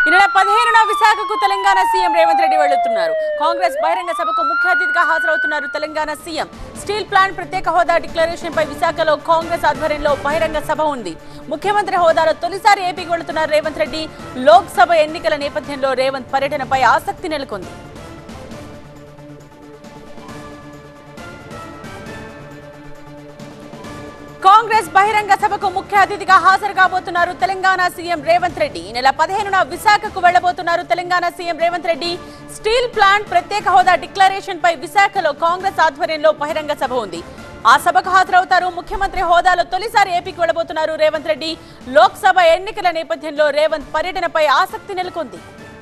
ఈ నెల పదిహేనున విశాఖకు తెలంగాణ సీఎం రేవంత్ రెడ్డి వెళ్తున్నారు కాంగ్రెస్ బహిరంగ సభకు ముఖ్య అతిథిగా హాజరవుతున్నారు తెలంగాణ సీఎం స్టీల్ ప్లాంట్ ప్రత్యేక హోదా డిక్లరేషన్ పై విశాఖలో కాంగ్రెస్ ఆధ్వర్యంలో బహిరంగ సభ ఉంది ముఖ్యమంత్రి హోదాలో తొలిసారి ఏపీకి వెళుతున్నారు రేవంత్ రెడ్డి లోక్సభ ఎన్నికల నేపథ్యంలో రేవంత్ పర్యటనపై ఆసక్తి నెలకొంది కాంగ్రెస్ బహిరంగ సభకు ముఖ్య అతిథిగా హాజరు కాబోతున్నారు తెలంగాణ సీఎం రేవంత్ రెడ్డి ఈ నెల పదిహేనున విశాఖకు వెళ్లబోతున్నారు Telangana CM Revanth Reddy steel plant ప్రత్యేక హోదా డిక్లరేషన్ పై విశాఖలో కాంగ్రెస్ ఆధ్వర్యంలో బహిరంగ సభ ఉంది ఆ సభకు హాజరవుతారు ముఖ్యమంత్రి హోదాలో తొలిసారి ఏపీకి వెళ్లబోతున్నారు రేవంత్ రెడ్డి లోక్సభ ఎన్నికల నేపథ్యంలో రేవంత్ పర్యటనపై ఆసక్తి నెలకొంది